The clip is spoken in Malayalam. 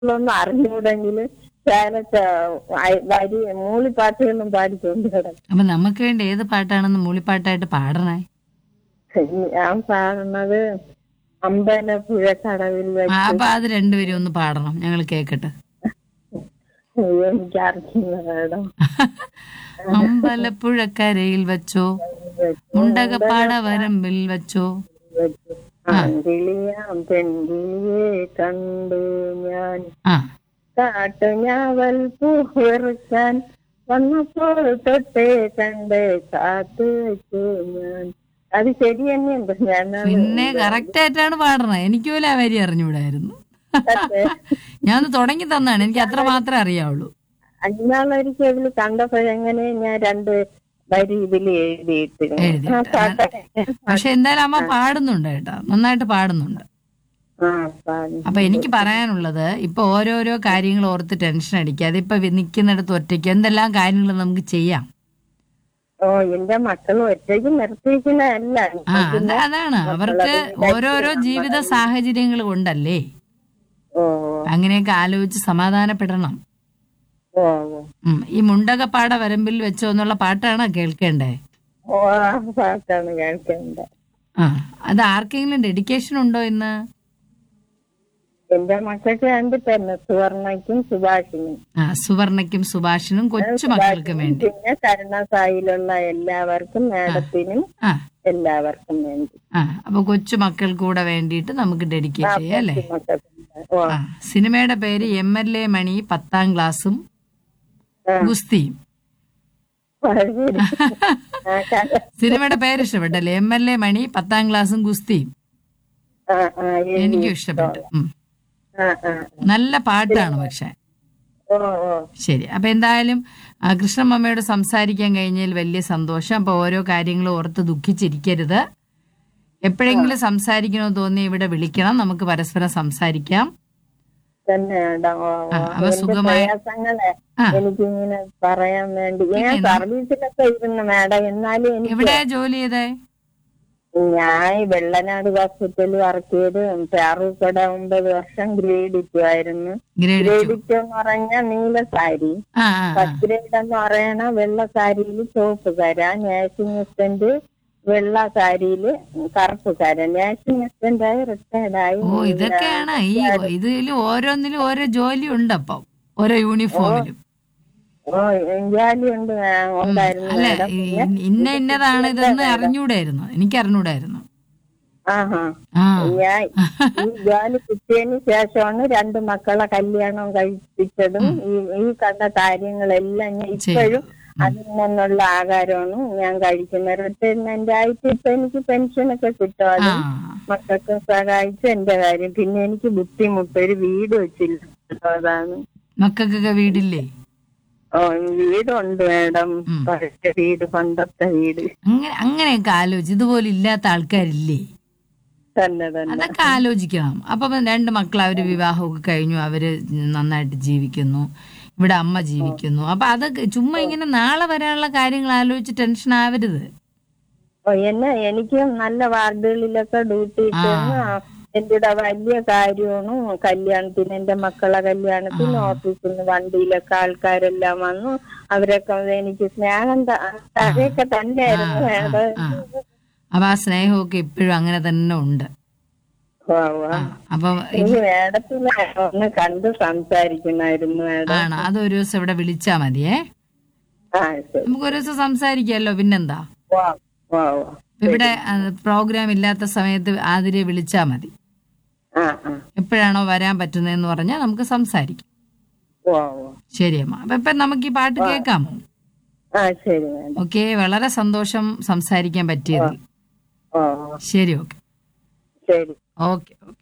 ഒന്നും അറിഞ്ഞൂടെങ്കിൽ ഞാനൊക്കെ വരി മൂളിപ്പാട്ടുകളും പാടിക്കൊണ്ട് കിടക്കും അപ്പൊ നമുക്ക് വേണ്ടി ഏത് പാട്ടാണെന്ന് മൂളിപ്പാട്ടായിട്ട് പാടണേ ഞാൻ പാടുന്നത് അമ്പലപ്പുഴ കടവിൽ ആ, വെച്ച് അപ്പൊ അത് രണ്ടുപേരും ഒന്ന് പാടണം ഞങ്ങൾ കേക്കട്ടെ എനിക്ക് അറിയില്ല മേഡം അമ്പലപ്പുഴക്കരയിൽ വെച്ചോ മുണ്ടകപ്പാട വരമ്പിൽ വെച്ചോ ആൺകിളിയാം പെൺകിളിയെ കണ്ടു ഞാൻ ആ കാട്ടുഞാവൽ പൂവെറുക്കാൻ വന്നപ്പോൾ തൊട്ടേ കണ്ട് കാത്തു വെച്ചു ഞാൻ അത് ശരി തന്നെയുണ്ട് ഞാൻ പിന്നെ കറക്റ്റ് ആയിട്ടാണ് പാടണത് എനിക്ക് പോലും ആ വരി അറിഞ്ഞൂടായിരുന്നു ഞാൻ ഒന്ന് തുടങ്ങി തന്നാണ് എനിക്ക് അത്ര മാത്രമേ അറിയാവുള്ളൂ അന്നാളൊരിക്കൽ ഇതിൽ കണ്ടപ്പോഴെങ്ങനെ ഞാൻ രണ്ട് വരി ഇതിൽ എഴുതിയിട്ട് എഴുതിയിട്ട്. ആ പാട്ടൊക്കെ പക്ഷെ എന്തായാലും അമ്മ പാടുന്നുണ്ട് കേട്ടോ നന്നായിട്ട് പാടുന്നുണ്ട് ആ പാടി അപ്പൊ എനിക്ക് പറയാനുള്ളത് ഇപ്പൊ ഓരോരോ കാര്യങ്ങൾ ഓർത്ത് ടെൻഷൻ അടിക്കാതെ ഇപ്പൊ നിൽക്കുന്നിടത്ത് ഒറ്റയ്ക്ക് എന്തെല്ലാം കാര്യങ്ങൾ നമുക്ക് ചെയ്യാം ഓ എന്റെ മക്കൾ ഒറ്റയ്ക്ക് നിർത്തിയിരിക്കുന്നതല്ല ആ അത് അതാണ് അവർക്ക് ഓരോരോ ജീവിത സാഹചര്യങ്ങൾ കൊണ്ടല്ലേ ഓ അങ്ങനെയൊക്കെ ആലോചിച്ച് സമാധാനപ്പെടണം ഓ ഓ ഉം. ഈ മുണ്ടകപ്പാട വരമ്പിൽ വെച്ചോ എന്നുള്ള പാട്ടാണോ കേൾക്കേണ്ടേ ഓ ആ പാട്ടാണ് കേൾക്കേണ്ടത് ആ അത് ആർക്കെങ്കിലും ഡെഡിക്കേഷൻ ഉണ്ടോ ഇന്ന് എന്റെ മക്കൾക്ക് രണ്ട് പെണ്ണ് സുവർണയ്ക്കും സുഭാഷിനും ആ സുവർണയ്ക്കും സുഭാഷിനും കൊച്ചു മക്കൾക്കും വേണ്ടി പിന്നെ കരുണസായിലുള്ള എല്ലാവർക്കും മാഡത്തിനും ആ എല്ലാവർക്കും വേണ്ടി ആ അപ്പൊ കൊച്ചു മക്കൾക്ക് കൂടെ വേണ്ടിയിട്ട് നമുക്ക് ഡെഡിക്കേറ്റ് ചെയ്യാം അല്ലേ മക്കൾക്ക് ഓ ആ സിനിമയുടെ പേര് എം എൽ എ മണി പത്താം ക്ലാസ്സും ആ. ഗുസ്തിയും ശരി. ആ, ക- സിനിമയുടെ പേര് ഇഷ്ടപ്പെട്ടല്ലേ എം എൽ എ മണി പത്താം ക്ലാസ്സും ഗുസ്തിയും ആ, ആ, എഴുതി. എനിക്കും ഇഷ്ടപ്പെട്ടു ഉം. ആ, ആ. നല്ല പാട്ടാണ് പക്ഷെ ഓ ഓ ശരി അപ്പൊ എന്തായാലും ആ, കൃഷ്ണമ്മയോട് സംസാരിക്കാൻ കഴിഞ്ഞതിൽ വലിയ സന്തോഷം അപ്പൊ ഓരോ കാര്യങ്ങളും ഓർത്ത് ദുഃഖിച്ചിരിക്കരുത് എപ്പോഴെങ്കിലും സംസാരിക്കണമെന്ന് തോന്നി ഇവിടെ വിളിക്കണം നമുക്ക് പരസ്പരം സംസാരിക്കാം തന്നെ മേഡം ഓ ഓ. ആ, അപ്പൊ എന്റെ സുഖമായി- പ്രയാസങ്ങളെ ആ. എനിക്കിങ്ങനെ പറയാൻ വേണ്ടി ഞാൻ സർവീസിലൊക്കെ ഇരുന്നു മേഡം എന്നാലും എനിക്ക് എവിടെ ജോലി ചെയ്തേ ഞാൻ ഈ വെള്ളനാട് ഹോസ്പിറ്റലിൽ വർക്ക് ചെയ്ത് ഫാറൂഖട ഒമ്പത് വർഷം ഗ്രേഡിറ്റു ആയിരുന്നു ഗ്രേഡ് ഗ്രേഡിറ്റു എന്ന് പറഞ്ഞാൽ നീല സാരി ആ ആ ആ. ഫസ്റ്റ് ഗ്രേഡ് എന്ന് പറയണ വെള്ള സാരിയിൽ ചുവപ്പ് കര നേഴ്സിംഗ് അസിസ്റ്റന്റ് വെള്ള സാരിയിൽ കറുപ്പ് കര നേഴ്സിംഗ് അസിസ്റ്റന്റ് ആയി റിട്ടയർഡ് ആയി ഓ ഇതൊക്കെയാണ് ഈ ഇതിൽ ഓരോന്നിലും ഓരോ ജോലി ഉണ്ട് അപ്പം ഓരോ യൂണിഫോമിലും ഓ ജോലി ഉണ്ട് ആ, ഉണ്ടായിരുന്നു അല്ല മേഡം ഈ- ഇന്ന ഇന്നതാണ് ഇതെന്ന് അറിഞ്ഞൂടായിരുന്നു എനിക്ക് അറിഞ്ഞൂടായിരുന്നു ആഹാ ആ ഞാൻ ഈ ജോലി കിട്ടിയതിന് ശേഷമാണ് രണ്ട് മക്കളെ കല്യാണം കഴിപ്പിച്ചതും ഈ ഈ കണ്ട കാര്യങ്ങളെല്ലാം ഞാൻ ഇപ്പോഴും അതിൽ നിന്നുള്ള ആഹാരമാണ് ഞാൻ കഴിക്കുന്നത് റിട്ടയർമെന്റ് ആയിട്ട് ഇപ്പൊ എനിക്ക് പെൻഷനൊക്കെ കിട്ടും ആ അത് മക്കൾക്ക് സഹായിച്ചു എന്റെ കാര്യം പിന്നെ എനിക്ക് ബുദ്ധിമുട്ട് ഒരു വീട് വെച്ചില്ല അതാണ് മക്കൾക്കൊക്കെ വീടില്ലേ ഓ വീടുണ്ട് മേഡം പഴയ വീട് പണ്ടത്തെ വീട് അങ്ങനെ അങ്ങനെയൊക്കെ ആലോചിച്ച് ഇതുപോലെ ഇല്ലാത്ത ആൾക്കാരില്ലേ തന്നെ തന്നെ അതൊക്കെ ആലോചിക്കണം അപ്പൊ രണ്ട് മക്കൾ അവര് വിവാഹമൊക്കെ കഴിഞ്ഞു അവര് നന്നായിട്ട് ജീവിക്കുന്നു ഇവിടെ അമ്മ ജീവിക്കുന്നു അപ്പൊ അതൊക്കെ ചുമ്മാ ഇങ്ങനെ നാളെ വരാനുള്ള കാര്യങ്ങൾ ആലോചിച്ച് ടെൻഷൻ ആവരുത് ഓ, എന്നെ എനിക്ക് നല്ല വാർഡുകളിലൊക്കെ ഡ്യൂട്ടി ഇട്ടിരുന്നു എന്റെ കൂടെ വലിയ കാര്യമാണ് കല്യാണത്തിന് എന്റെ മക്കളെ കല്യാണത്തിന് ഓഫീസിൽ നിന്ന് വണ്ടിയിലൊക്കെ ആൾക്കാരെല്ലാം വന്നു അവരൊക്കെ എനിക്ക് സ്നേഹം ത- തരയൊക്കെ തന്നെയായിരുന്നു മേഡം ആ അപ്പൊ ആ സ്നേഹമൊക്കെ ഇപ്പോഴും അങ്ങനെ തന്നെ ഉണ്ട് ഓ, ഓ. ആ അപ്പൊ എനിക്ക് മേഡത്തിനെ ഒന്ന് കണ്ട് സംസാരിക്കണമായിരുന്നു മേഡം ആണ് അത് ഒരു ദിവസം ഇവിടെ വിളിച്ചാ മതിയേ ആ ശരി നമുക്ക് ഒരു ദിവസം സംസാരിക്കാമല്ലോ പിന്നെന്താ ഓ ഓ ഓ. ഇവിടെ പ്രോഗ്രാം ഇല്ലാത്ത സമയത്ത് ആതിരെ വിളിച്ചാ മതി ആ ആ എപ്പോഴാണോ വരാൻ പറ്റുന്നതെന്ന് പറഞ്ഞാൽ നമുക്ക് സംസാരിക്കാം ഓ ഓ ശരി അമ്മ അപ്പൊ ഇപ്പൊ നമുക്ക് ഈ പാട്ട് കേൾക്കാമോ ആ ശരി മേഡം ഓക്കെ വളരെ സന്തോഷം സംസാരിക്കാൻ പറ്റിയതിൽ ഓ ഓ ശരി ഓക്കെ ശരി ഓക്കെ ഓക്കെ